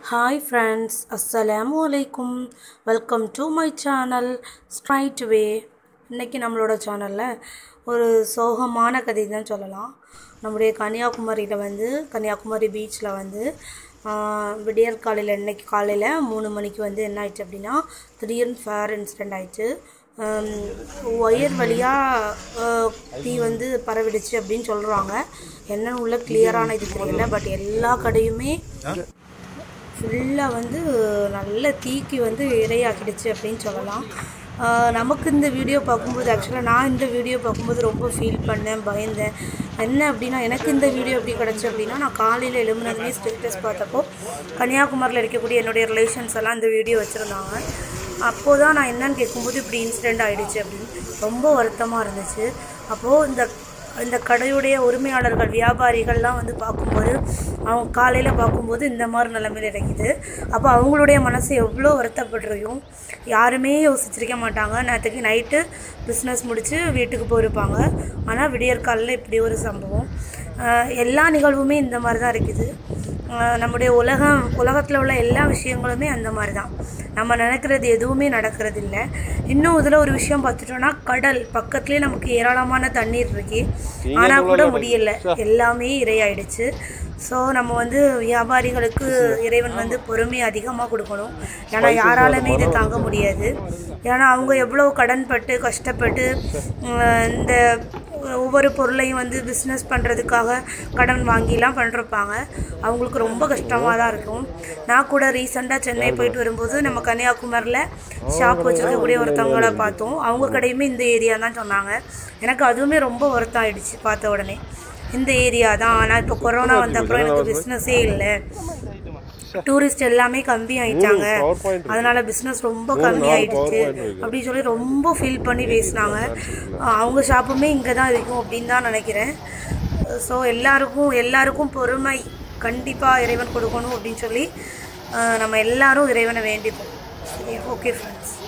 hi friends அஸ்ஸலாமு அலைக்கும் welcome to my channel straight way இன்றைக்கி நம்மளோட சேனலில் ஒரு சோகமான கதை தான் சொல்லலாம் நம்முடைய கன்னியாகுமரியில் வந்து கன்னியாகுமரி பீச்சில் வந்து ஆஹ், விடியற் காலையில் இன்னைக்கு காலையில் மூணு மணிக்கு வந்து என்ன ஆயிடுச்சு அப்படின்னா திடீர்னு ஃபயர் இன்சிடெண்ட் ஆயிடுச்சு ஒயர் வழியாக தீ வந்து பரவிடுச்சு அப்படின்னு சொல்கிறாங்க என்ன உள்ள கிளியரான இது தெரியல பட் எல்லா கடையுமே ஃபுல்லாக வந்து நல்ல தீக்கு வந்து இரையாக்கிடுச்சு அப்படின்னு சொல்லலாம் ஆஹ் நமக்கு இந்த வீடியோ பார்க்கும்போது ஆக்சுவலாக நான் இந்த வீடியோ பார்க்கும்போது ரொம்ப ஃபீல் பண்ணேன் பயந்தேன் என்ன அப்படின்னா எனக்கு இந்த வீடியோ எப்படி கிடச்சி அப்படின்னா நான் காலையில் எழும்புனதுமே ஸ்டேட்டஸ் பார்த்தப்போ கன்னியாகுமரியில் இருக்கக்கூடிய என்னுடைய ரிலேஷன்ஸ் எல்லாம் இந்த வீடியோ வச்சுருந்தாங்க அப்போது தான் நான் என்னன்னு கேட்கும்போது இப்படி இன்சிடெண்ட் ஆகிடுச்சு அப்படின்னு ரொம்ப வருத்தமாக இருந்துச்சு அப்போது இந்த இந்த கடையுடைய உரிமையாளர்கள் வியாபாரிகள்லாம் வந்து பார்க்கும்போது அவங்க காலையில் பார்க்கும்போது இந்த மாதிரி நிலைமையில் இறங்குது அப்போ அவங்களுடைய மனசு எவ்வளோ வருத்தப்படுறையும் யாருமே யோசிச்சிருக்க மாட்டாங்க நேற்றுக்கு நைட்டு பிஸ்னஸ் முடித்து வீட்டுக்கு போயிருப்பாங்க ஆனால் விடியற்காலில் இப்படி ஒரு சம்பவம் ஆஹ் எல்லா நிகழ்வுமே இந்த மாதிரி தான் இருக்குது ஆஹ் நம்முடைய உலகம் உலகத்தில் உள்ள எல்லா விஷயங்களுமே அந்த மாதிரி தான் நம்ம நினைக்கிறது எதுவுமே நடக்கிறது இல்லை இன்னும் இதில் ஒரு விஷயம் பார்த்துட்டோம்னா கடல் பக்கத்துலேயே நமக்கு ஏராளமான தண்ணீர் இருக்கு ஆனால் கூட முடியல எல்லாமே இரையாயிடுச்சு ஸோ நம்ம வந்து வியாபாரிகளுக்கு இறைவன் வந்து பொறுமை அதிகமாக கொடுக்கணும் ஏன்னா யாராலுமே இதை தாங்க முடியாது ஏன்னா அவங்க எவ்வளோ கடன்பட்டு கஷ்டப்பட்டு உம், இந்த ஒவ்வொரு பொருளையும் வந்து பிஸ்னஸ் பண்ணுறதுக்காக கடன் வாங்கிலாம் பண்ணிருப்பாங்க அவங்களுக்கு ரொம்ப கஷ்டமாக தான் இருக்கும் நான் கூட ரீசெண்டாக சென்னை போயிட்டு வரும்போது நம்ம கன்னியாகுமரியில் ஷாப் வச்சுருக்கக்கூடிய ஒருத்தவங்கள பார்த்தோம் அவங்க கடையுமே இந்த ஏரியா தான் சொன்னாங்க எனக்கு அதுவுமே ரொம்ப வருத்தம் ஆயிடுச்சு பார்த்த உடனே இந்த ஏரியா தான் ஆனால் இப்போ கொரோனா வந்த அப்புறம் எனக்கு பிஸ்னஸே இல்லை டூரிஸ்ட் எல்லாமே கம்மி ஆயிட்டாங்க அதனால பிஸ்னஸ் ரொம்ப கம்மி ஆயிடுச்சு அப்படின்னு சொல்லி ரொம்ப ஃபீல் பண்ணி பேசினாங்க அஹ் அவங்க ஷாப்புமே இங்கே தான் இருக்கும் அப்படின்னு தான் நினைக்கிறேன் ஸோ எல்லாருக்கும் எல்லாருக்கும் பொறுமை கண்டிப்பாக இறைவன் கொடுக்கணும் அப்படின்னு சொல்லி அஹ் நம்ம எல்லாரும் இறைவனை வேண்டிப்போம் ஓகே ஃப்ரெண்ட்ஸ்